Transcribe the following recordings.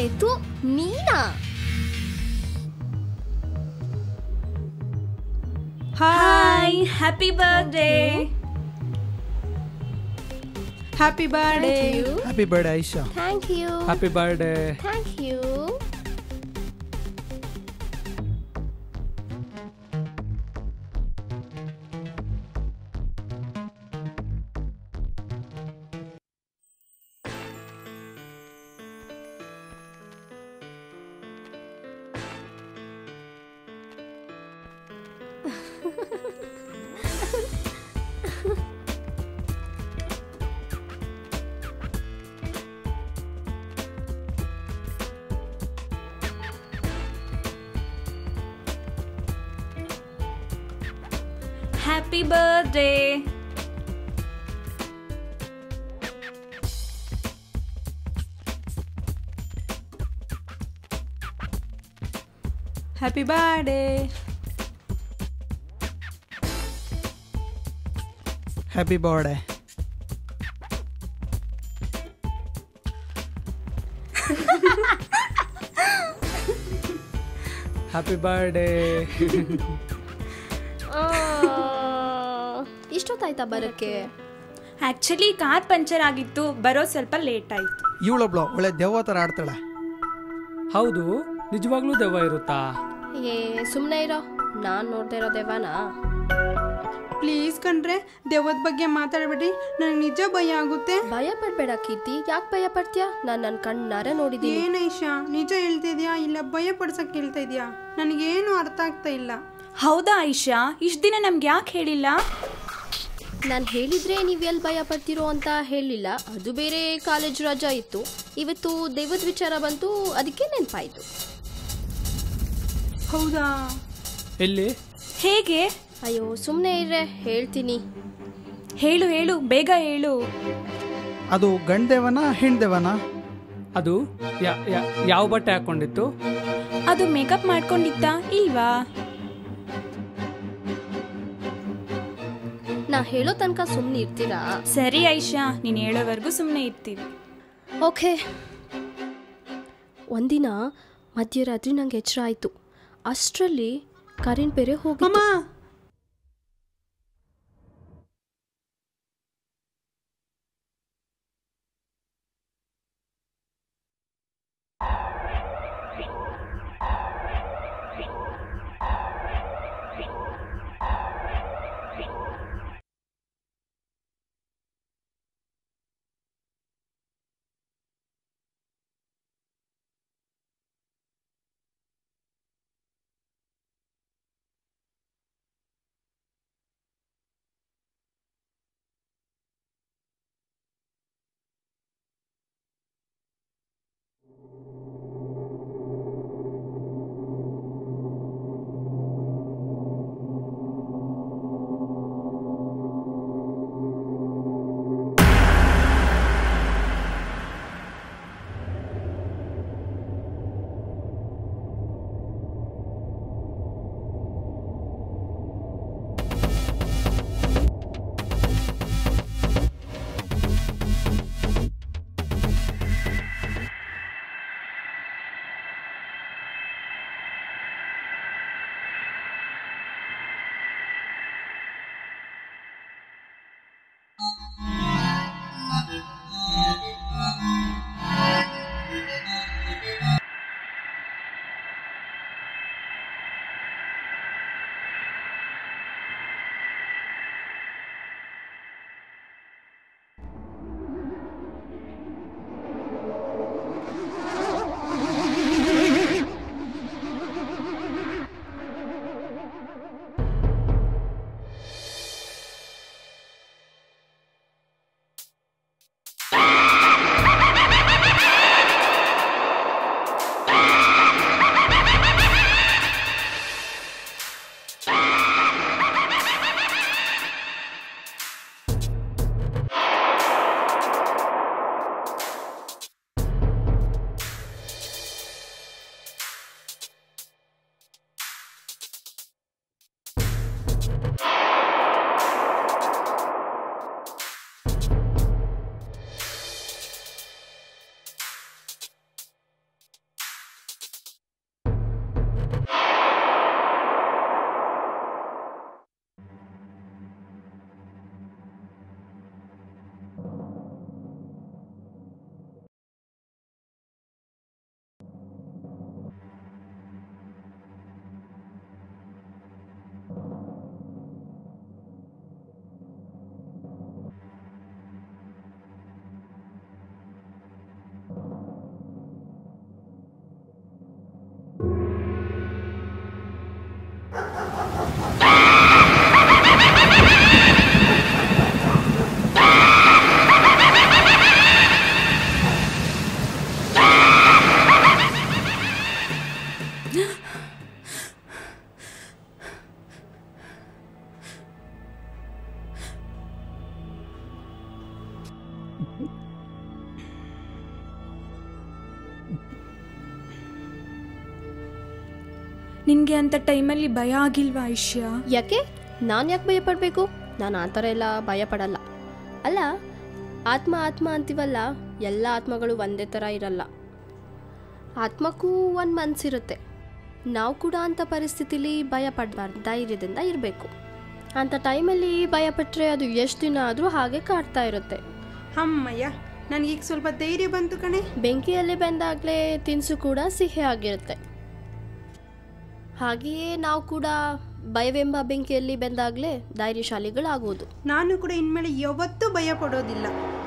ಛೇ ತು ನೀನಾ hi happy birthday happy birthday happy birthday Aisha thank you happy birthday thank you happy birthday happy birthday happy birthday happy birthday ಇಷ್ಟೊತ್ತಾಯ್ತಾ ಬರಕ್ಕೆ actually car puncture ಆಗಿತ್ತು ಬರೋ ಸ್ವಲ್ಪ ಲೇಟ್ ಆಯ್ತು ಇವಳೊಬ್ಳು ಒಳ್ಳೆ ದೆವ್ವ ಥರ ಆಡ್ತಾಳೆ ಹೌದು ನಿಜವಾಗ್ಲೂ ದೆವ್ವ ಇರುತ್ತಾ ಏ ಸುಮ್ಮನೆ ಇರೋ ನಾನು ನೋಡ್ದೆ ಇರೋ ದೇವಾನಾ ಪ್ಲೀಸ್ ಕಣ್ರೆ ದೆವ್ವದ ಬಗ್ಗೆ ಮಾತಾಡ್ಬೇಡಿ ನನಗೆ ನಿಜ ಭಯ ಆಗುತ್ತೆ ಭಯ ಪಡ್ಬೇಡ ಕೀರ್ತಿ ಯಾಕೆ ಭಯ ಪಡ್ತೀಯಾ ನಾನು ನನ್ನ ಕಣ್ಣಾರೆ ನೋಡಿದ್ದೀನಿ ಏನ್ ಐಶಾ ನಿಜ ಹೇಳ್ತಿದ್ಯಾ ಇಲ್ಲ ಭಯ ಪಡ್ಸಕ್ ಹೇಳ್ತಾ ಇದ್ಯಾ ನನಗೇನು ಅರ್ಥ ಆಗ್ತಾ ಇಲ್ಲ ಹೌದಾ ಐಶಾ ಇಷ್ಟ ದಿನ ನಮ್ಗೆ ಯಾಕೆ ಹೇಳಿಲ್ಲ ನಾನು ಹೇಳಿದ್ರೆ ನೀವು ಎಲ್ಲಿ ಭಯ ಪಡ್ತೀರೋ ಅಂತ ಹೇಳಿಲ್ಲ ಅದು ಬೇರೆ ಕಾಲೇಜ್ ರಜಾ ಇತ್ತು ಇವತ್ತು ದೈವದ ವಿಚಾರ ಬಂತು ಅದಕ್ಕೆ ನೆನಪಾಯಿತು ಹೌದಾ ಎಲ್ಲಿ ಹೇಗೆ ಅಯ್ಯೋ ಸುಮ್ಮನೆ ಇರ್ರೆ ಹೇಳ್ತೀನಿ ಹೇಳು ಹೇಳು ಬೇಗ ಹೇಳು ಅದು ಗಂಡೆವನ ಹೆಣ್ದೆವನ ಅದು ಯಾ- ಯಾ- ಯಾವ ಬಟ್ಟೆ ಹಾಕೊಂಡಿತ್ತು ಅದು ಮೇಕಪ್ ಮಾಡ್ಕೊಂಡಿತ್ತ ಇಲ್ವಾ ನಾ ಹೇಳೋ ತನಕ ಸುಮ್ಮನೆ ಇರ್ತೀರಾ ಸರಿ ಐಶಾ ನೀನ್ ಹೇಳೋವರೆಗೂ ಸುಮ್ಮನೆ ಇರ್ತೀವಿ ಓಕೆ ಒಂದಿನ ಮಧ್ಯರಾತ್ರಿ ನಂಗೆ ಎಚ್ಚರ ಆಯಿತು ಅಷ್ಟರಲ್ಲಿ ಕರೆಂಟ್ ಬೇರೆ ಹೋಗಿ ಅಮ್ಮ ನಿನಗೆ ಅಂಥ ಟೈಮಲ್ಲಿ ಭಯ ಆಗಿಲ್ವಾ ಐಶ್ಯ ಯಾಕೆ ನಾನು ಯಾಕೆ ಭಯ ಪಡಬೇಕು ನಾನು ಆ ಥರ ಎಲ್ಲ ಭಯ ಪಡಲ್ಲ ಅಲ್ಲ ಆತ್ಮ ಆತ್ಮ ಅಂತೀವಲ್ಲ ಎಲ್ಲ ಆತ್ಮಗಳು ಒಂದೇ ಥರ ಇರಲ್ಲ ಆತ್ಮಕ್ಕೂ ಒಂದು ಮನಸ್ಸಿರುತ್ತೆ ನಾವು ಕೂಡ ಅಂಥ ಪರಿಸ್ಥಿತಿಲಿ ಭಯ ಪಡಬಾರ್ದು ಧೈರ್ಯದಿಂದ ಇರಬೇಕು ಅಂಥ ಟೈಮಲ್ಲಿ ಭಯ ಪಟ್ಟರೆ ಅದು ಎಷ್ಟು ದಿನ ಆದರೂ ಹಾಗೆ ಕಾಡ್ತಾ ಇರುತ್ತೆ ಅಮ್ಮಯ್ಯ ನನಗೀಗ ಸ್ವಲ್ಪ ಧೈರ್ಯ ಬಂತು ಕಣೆ ಬೆಂಕಿಯಲ್ಲಿ ಬೆಂದಾಗಲೇ ತಿನಿಸು ಕೂಡ ಸಿಹಿ ಆಗಿರುತ್ತೆ ಹಾಗೆಯೇ ನಾವು ಕೂಡ ಭಯವೆಂಬ ಬೆಂಕಿಯಲ್ಲಿ ಬೆಂದಾಗಲೇ ಧೈರ್ಯಶಾಲಿಗಳಾಗುವುದು ನಾನು ಕೂಡ ಇನ್ಮೇಲೆ ಯಾವತ್ತೂ ಭಯ ಪಡೋದಿಲ್ಲ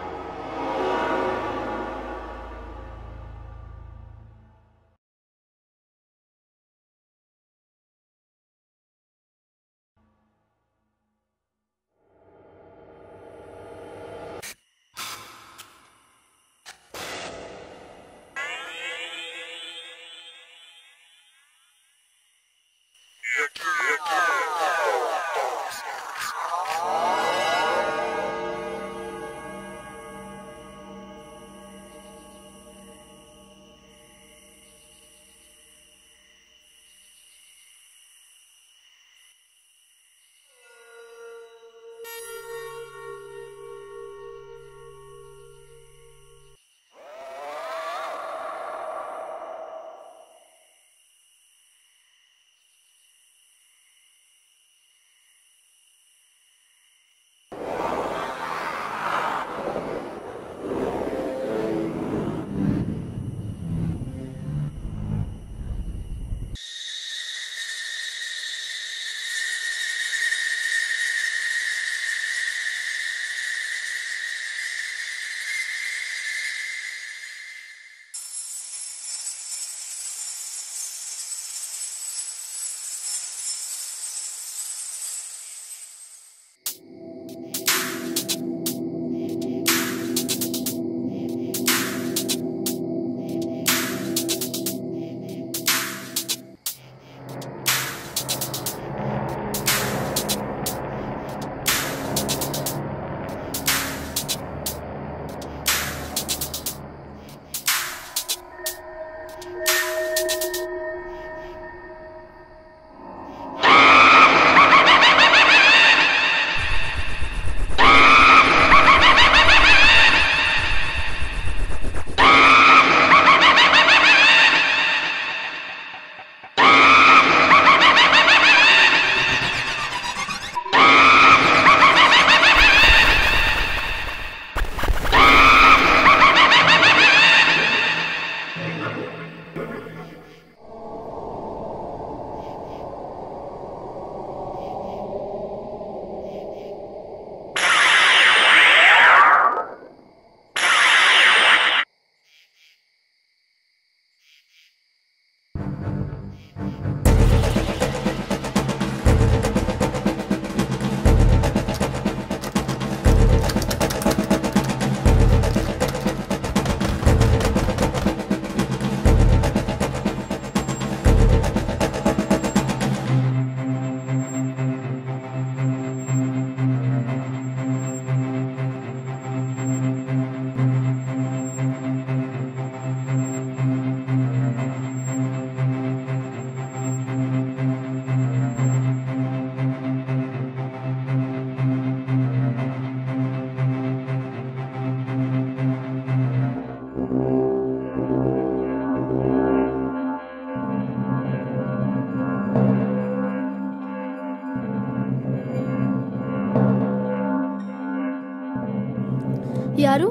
ಯಾರು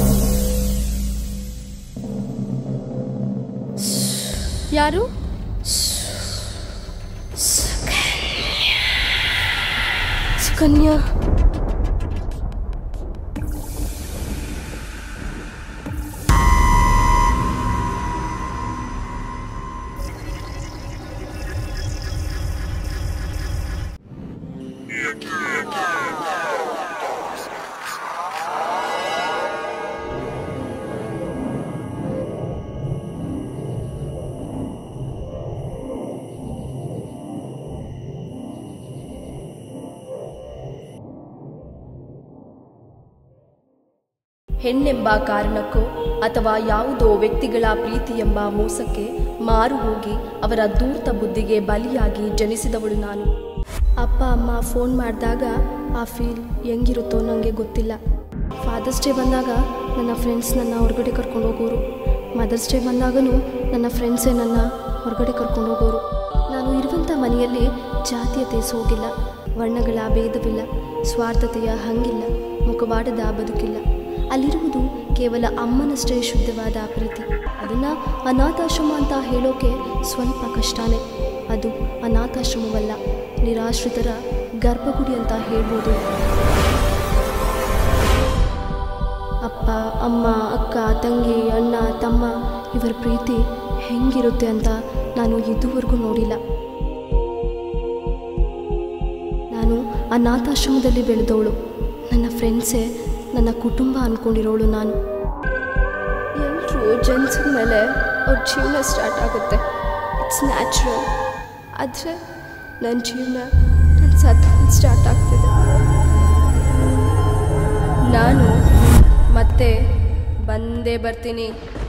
ಯಾರು ಸುಕನ್ಯಾ ಹೆಣ್ಣೆಂಬ ಕಾರಣಕ್ಕೋ ಅಥವಾ ಯಾವುದೋ ವ್ಯಕ್ತಿಗಳ ಪ್ರೀತಿ ಎಂಬ ಮೋಸಕ್ಕೆ ಮಾರು ಹೋಗಿ ಅವರ ಧೂರ್ತ ಬುದ್ಧಿಗೆ ಬಲಿಯಾಗಿ ಜನಿಸಿದವಳು ನಾನು ಅಪ್ಪ ಅಮ್ಮ ಫೋನ್ ಮಾಡಿದಾಗ ಆ ಫೀಲ್ ಹೆಂಗಿರುತ್ತೋ ನನಗೆ ಗೊತ್ತಿಲ್ಲ ಫಾದರ್ಸ್ ಡೇ ಬಂದಾಗ ನನ್ನ ಫ್ರೆಂಡ್ಸ್ ನನ್ನ ಹೊರಗಡೆ ಕರ್ಕೊಂಡು ಹೋಗೋರು ಮದರ್ಸ್ ಡೇ ಬಂದಾಗನೂ ನನ್ನ ಫ್ರೆಂಡ್ಸೇ ನನ್ನ ಹೊರಗಡೆ ಕರ್ಕೊಂಡು ಹೋಗೋರು ನಾನು ಇರುವಂಥ ಮನೆಯಲ್ಲಿ ಜಾತೀಯತೆ ಸೋಗಿಲ್ಲ ವರ್ಣಗಳ ಭೇದವಿಲ್ಲ ಸ್ವಾರ್ಥತೆಯ ಹಂಗಿಲ್ಲ ಮುಖವಾಡದ ಬದುಕಿಲ್ಲ ಅಲ್ಲಿರುವುದು ಕೇವಲ ಅಮ್ಮನಷ್ಟೇ ಶುದ್ಧವಾದ ಪ್ರೀತಿ ಅದನ್ನು ಅನಾಥಾಶ್ರಮ ಅಂತ ಹೇಳೋಕೆ ಸ್ವಲ್ಪ ಕಷ್ಟನೇ ಅದು ಅನಾಥಾಶ್ರಮವಲ್ಲ ನಿರಾಶ್ರಿತರ ಗರ್ಭಗುಡಿ ಅಂತ ಹೇಳ್ಬೋದು ಅಪ್ಪ ಅಮ್ಮ ಅಕ್ಕ ತಂಗಿ ಅಣ್ಣ ತಮ್ಮ ಇವರ ಪ್ರೀತಿ ಹೆಂಗಿರುತ್ತೆ ಅಂತ ನಾನು ಇದುವರೆಗೂ ನೋಡಿಲ್ಲ ನಾನು ಅನಾಥಾಶ್ರಮದಲ್ಲಿ ಬೆಳೆದವಳು ನನ್ನ ಫ್ರೆಂಡ್ಸೇ ನನ್ನ ಕುಟುಂಬ ಅಂದ್ಕೊಂಡಿರೋಳು ನಾನು ಎಲ್ಲರೂ ಜನಿಸಿದ ಮೇಲೆ ಅವ್ರ ಜೀವನ ಸ್ಟಾರ್ಟ್ ಆಗುತ್ತೆ ಇಟ್ಸ್ ನ್ಯಾಚುರಲ್ ಆದರೆ ನನ್ನ ಜೀವನ ನನ್ನ ಸತ್ ಸ್ಟಾರ್ಟ್ ಆಗ್ತಿದೆ ನಾನು ಮತ್ತೆ ಬಂದೇ ಬರ್ತೀನಿ